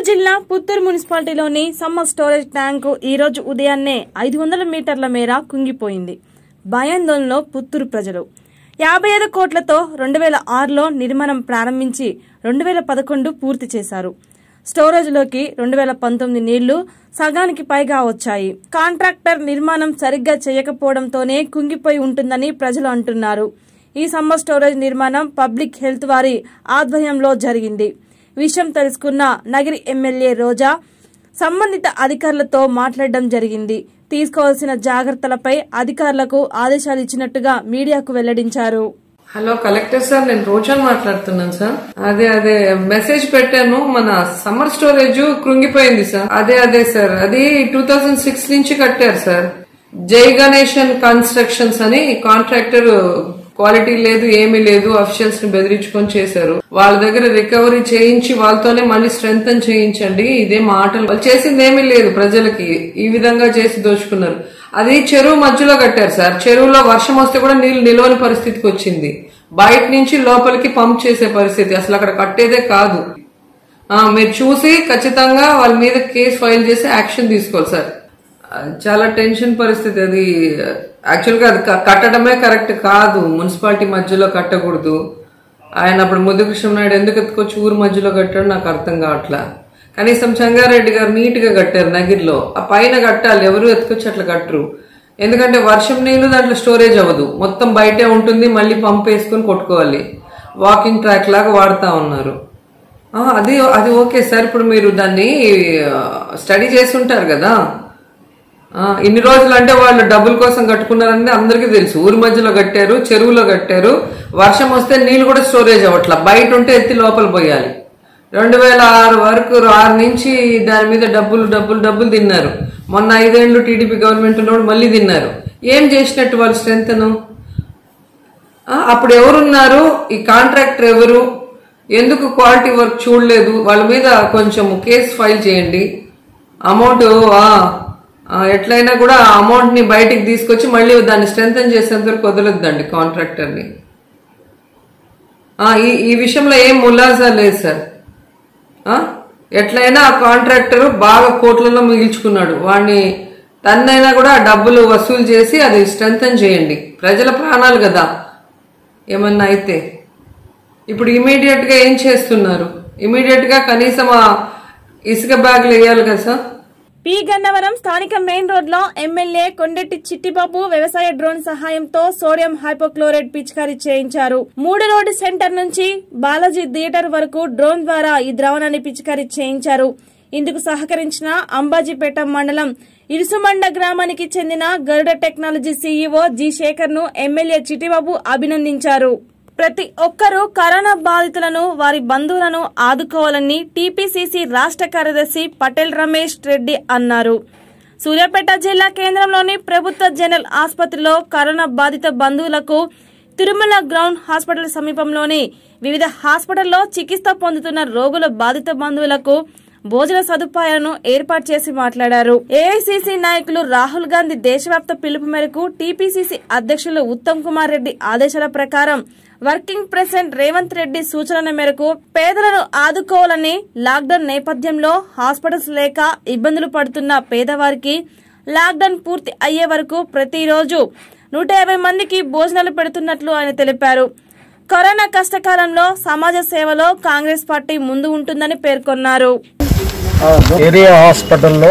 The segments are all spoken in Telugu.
జిల్లా పుత్తూరు మున్సిపాలిటీలోని సమ్మర్ స్టోరేజ్ ట్యాంకు ఈ రోజు ఉదయాన్నే ఐదు వందల మీటర్ల మేర కుంగిపోయింది భయాందోళనలో పుత్తూరు ప్రజలు యాభై ఐదు కోట్లతో రెండు వేల ఆరులో నిర్మాణం ప్రారంభించి రెండు వేల పదకొండు పూర్తి చేశారు స్టోరేజ్లోకి రెండు వేల పంతొమ్మిది నీళ్లు సగానికి పైగా వచ్చాయి కాంట్రాక్టర్ నిర్మాణం సరిగ్గా చేయకపోవడంతోనే కుంగిపోయి ఉంటుందని ప్రజలు అంటున్నారు ఈ సమ్మర్ స్టోరేజ్ నిర్మాణం పబ్లిక్ హెల్త్ వారి ఆధ్వర్యంలో జరిగింది విషయం తెలుసుకున్న నగరి ఎమ్మెల్యే రోజా సంబంధిత అధికారులతో మాట్లాడడం జరిగింది తీసుకోవాల్సిన జాగ్రత్తలపై అధికారులకు ఆదేశాలు ఇచ్చినట్టుగా మీడియాకు వెల్లడించారు హలో కలెక్టర్ సార్ నేను రోజా మాట్లాడుతున్నాను సార్ అదే అదే మెసేజ్ పెట్టాను మన సమ్మర్ స్టోరేజ్ కృంగిపోయింది సార్ అదే అదే సార్ అది టూ థౌజండ్ సిక్స్ నుంచి కట్టారు సార్ జై గణేషన్ కన్స్ట్రక్షన్స్ అని కాంట్రాక్టర్ క్వాలిటీ లేదు ఏమీ లేదు అఫిషియల్స్ ని బెదిరించుకొని చేశారు వాళ్ళ దగ్గర రికవరీ చేయించి వాళ్ళతోనే మళ్ళీ స్ట్రెంగ్ చేయించండి ఇదే మాటలు వాళ్ళు చేసింది ఏమీ లేదు ప్రజలకి ఈ విధంగా చేసి దోచుకున్నారు అది చెరువు మధ్యలో కట్టారు సార్ చెరువులో వర్షం వస్తే కూడా నీళ్లు నిలవని పరిస్థితికి వచ్చింది బయట నుంచి లోపలికి పంప్ చేసే పరిస్థితి అసలు అక్కడ కట్టేదే కాదు ఆ, మీరు చూసి ఖచ్చితంగా వాళ్ళ మీద కేసు ఫైల్ చేసి యాక్షన్ తీసుకోవాలి సార్ ఆ, చాలా టెన్షన్ పరిస్థితి అది యాక్చువల్ గా అది క- కట్టడమే కరెక్ట్ కాదు మున్సిపాలిటీ మధ్యలో కట్టకూడదు ఆయన అప్పుడు ముద్దుకృష్ణ నాయుడు ఎందుకు ఎత్తుకొచ్చి ఊరు మధ్యలో కట్టాడు నాకు అర్థం కావట్లా కనీసం చంగారెడ్డి గారు నీట్ గా కట్టారు నగిరిలో ఆ పైన కట్టాలి ఎవరు ఎత్తుకొచ్చి అట్లా కట్టరు ఎందుకంటే వర్షం నీళ్లు దాంట్లో స్టోరేజ్ అవ్వదు మొత్తం బయటే ఉంటుంది మళ్ళీ పంప్ వేసుకొని కొట్టుకోవాలి వాకింగ్ ట్రాక్ లాగా వాడుతా ఉన్నారు ఆ, అది అది ఓకే సార్ ఇప్పుడు మీరు దాన్ని స్టడీ చేసి ఉంటారు కదా ఆ, ఇన్ని రోజులు అంటే వాళ్ళు డబ్బుల కోసం కట్టుకున్నారని అందరికీ తెలుసు ఊరి మధ్యలో కట్టారు చెరువులో కట్టారు వర్షం వస్తే నీళ్ళు కూడా స్టోరేజ్ అవ్వట్లా బయట ఉంటే ఎత్తి లోపల పోయాలి రెండు వేల ఆరు వరకు ఆరు నుంచి దాని మీద డబ్బులు డబ్బులు డబ్బులు తిన్నారు మొన్న ఐదేళ్లు టీడీపీ గవర్నమెంట్ ఉన్నప్పుడు మళ్ళీ తిన్నారు ఏం చేసినట్టు వాళ్ళ స్ట్రెంగ్త్ను ఆ, అప్పుడు ఎవరున్నారు ఈ కాంట్రాక్టర్ ఎవరు ఎందుకు క్వాలిటీ వర్క్ చూడలేదు వాళ్ళ మీద కొంచెం కేసు ఫైల్ చేయండి అమౌంట్ ఎట్లయినా కూడా ఆ అమౌంట్ ని బయటికి తీసుకొచ్చి మళ్ళీ దాన్ని స్ట్రెంగ్ చేసేంత వరకు వదలొద్దండి కాంట్రాక్టర్ని ఆ, ఈ ఈ విషయంలో ఏం ములాజా లేదు సార్ ఆ? ఎట్లయినా ఆ కాంట్రాక్టర్ బాగా కోట్లలో మిగిల్చుకున్నాడు వాడిని తన్నైనా కూడా ఆ డబ్బులు వసూలు చేసి అది స్ట్రెంగ్ చేయండి ప్రజల ప్రాణాలు కదా ఏమన్నా అయితే ఇప్పుడు ఇమీడియట్ గా ఏం చేస్తున్నారు ఇమీడియట్ గా కనీసం ఆ ఇసుక బ్యాగులు వేయాలి కదా సార్ పి గన్నవరం స్థానిక మెయిన్ రోడ్ లో ఎమ్మెల్యే కొండెట్టి చిట్టిబాబు వ్యవసాయ డ్రోన్ సహాయంతో సోడియం హైపోక్లోరైడ్ పిచికారీ చేయించారు మూడు రోడ్డు సెంటర్ నుంచి బాలాజీ థియేటర్ వరకు డ్రోన్ ద్వారా ఈ ద్రావణాన్ని పిచికారీ చేయించారు ఇందుకు సహకరించిన అంబాజీపేట మండలం ఇరుసుమండ గ్రామానికి చెందిన Garuda technology CEO G Shekar ను ఎమ్మెల్యే చిట్టిబాబు అభినందించారు ప్రతి ఒక్కరూ కరోనా బాధితులను వారి బంధువులను ఆదుకోవాలని టీపీసీసీ రాష్ట్ర కార్యదర్శి పటేల్ రమేష్ రెడ్డి అన్నారు సూర్యాపేట జిల్లా కేంద్రంలోని ప్రభుత్వ జనరల్ ఆసుపత్రిలో కరోనా బాధిత బంధువులకు తిరుమల గ్రౌండ్ హాస్పిటల్ సమీపంలోని వివిధ హాస్పిటల్లో చికిత్స పొందుతున్న రోగుల బాధిత బంధువులకు భోజన సదుపాయాలను ఏర్పాటు చేసి మాట్లాడారు ఏఐసీసీ నాయకులు రాహుల్ గాంధీ దేశవ్యాప్త పిలుపు మేరకు టీపీసీసీ అధ్యక్షులు ఉత్తమ్ కుమార్ రెడ్డి ఆదేశాల ప్రకారం వర్కింగ్ ప్రెసిడెంట్ రేవంత్ రెడ్డి సూచనల మేరకు పేదలను ఆదుకోవాలని లాక్డౌన్ నేపథ్యంలో హాస్పిటల్స్ లేక ఇబ్బందులు పడుతున్న పేదవారికి లాక్డౌన్ పూర్తి అయ్యే వరకు ప్రతిరోజు నూట యాభై మందికి భోజనాలు పెడుతున్నట్లు ఆయన తెలిపారు కరోనా కష్టకాలంలో సమాజ సేవలో కాంగ్రెస్ పార్టీ ముందు ఉంటుందని పేర్కొన్నారు ఏరియా హాస్పిటల్లో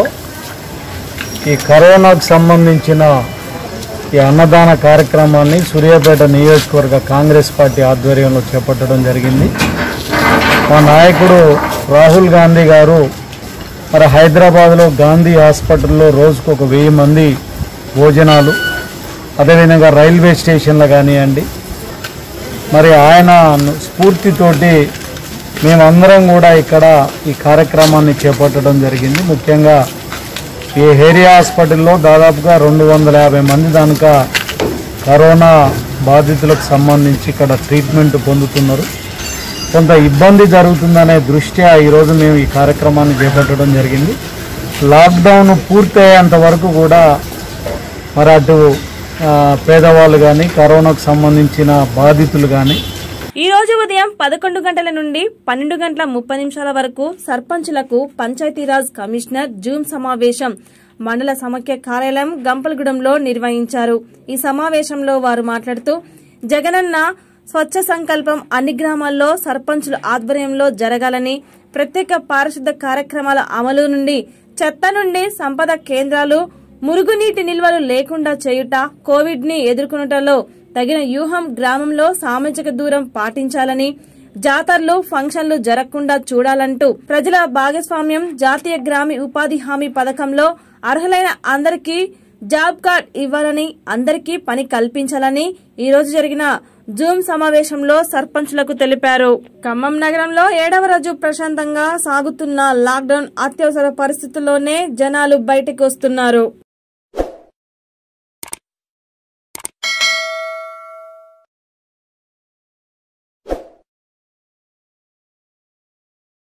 ఈ కరోనాకు సంబంధించిన ఈ అన్నదాన కార్యక్రమాన్ని సూర్యాపేట నియోజకవర్గ కాంగ్రెస్ పార్టీ ఆధ్వర్యంలో చేపట్టడం జరిగింది మా నాయకుడు రాహుల్ గాంధీ గారు మరి హైదరాబాద్లో గాంధీ హాస్పిటల్లో రోజుకు ఒక వెయ్యి మంది భోజనాలు అదేవిధంగా రైల్వే స్టేషన్లో కానివ్వండి మరి ఆయన స్ఫూర్తితోటి మేమందరం కూడా ఇక్కడ ఈ కార్యక్రమాన్ని చేపట్టడం జరిగింది ముఖ్యంగా ఈ ఏరియా హాస్పిటల్లో దాదాపుగా రెండు వందల యాభై మంది దానిక కరోనా బాధితులకు సంబంధించి ఇక్కడ ట్రీట్మెంట్ పొందుతున్నారు కొంత ఇబ్బంది జరుగుతుందనే దృష్ట్యా ఈరోజు మేము ఈ కార్యక్రమాన్ని చేపట్టడం జరిగింది లాక్డౌన్ పూర్తయ్యేంత వరకు కూడా మరి అటు ఆ, పేదవాళ్ళు కానీ కరోనాకు సంబంధించిన బాధితులు కానీ ఈ రోజు రోజు ఉదయం పదకొండు గంటల నుండి పన్నెండు గంటల ముప్పై నిమిషాల వరకు సర్పంచులకు పంచాయతీరాజ్ కమిషనర్ జూమ్ సమావేశం మండల సమాఖ్య కార్యాలయం గంపలగూడెంలో నిర్వహించారు ఈ సమావేశంలో వారు మాట్లాడుతూ జగనన్న స్వచ్ఛ సంకల్పం అన్ని గ్రామాల్లో సర్పంచుల ఆధ్వర్యంలో జరగాలని ప్రత్యేక పారిశుద్ధ కార్యక్రమాల అమలు నుండి చెత్త నుండి సంపద కేంద్రాలు మురుగునీటి నిల్వలు లేకుండా చేయుట కోవిడ్ ని ఎదుర్కొనుటలో తగిన వ్యూహం గ్రామంలో సామాజిక దూరం పాటించాలని జాతరలు ఫంక్షన్లు జరగకుండా చూడాలంటూ ప్రజల భాగస్వామ్యం జాతీయ గ్రామీ ఉపాధి హామీ పథకంలో అర్హులైన అందరికీ జాబ్ కార్డ్ ఇవ్వాలని అందరికీ పని కల్పించాలని ఈ రోజు జరిగిన జూమ్ సమావేశంలో సర్పంచులకు తెలిపారు ఖమ్మం నగరంలో ఏడవ రోజు ప్రశాంతంగా సాగుతున్న లాక్డౌన్ అత్యవసర పరిస్థితుల్లోనే జనాలు బయటకు వస్తున్నారు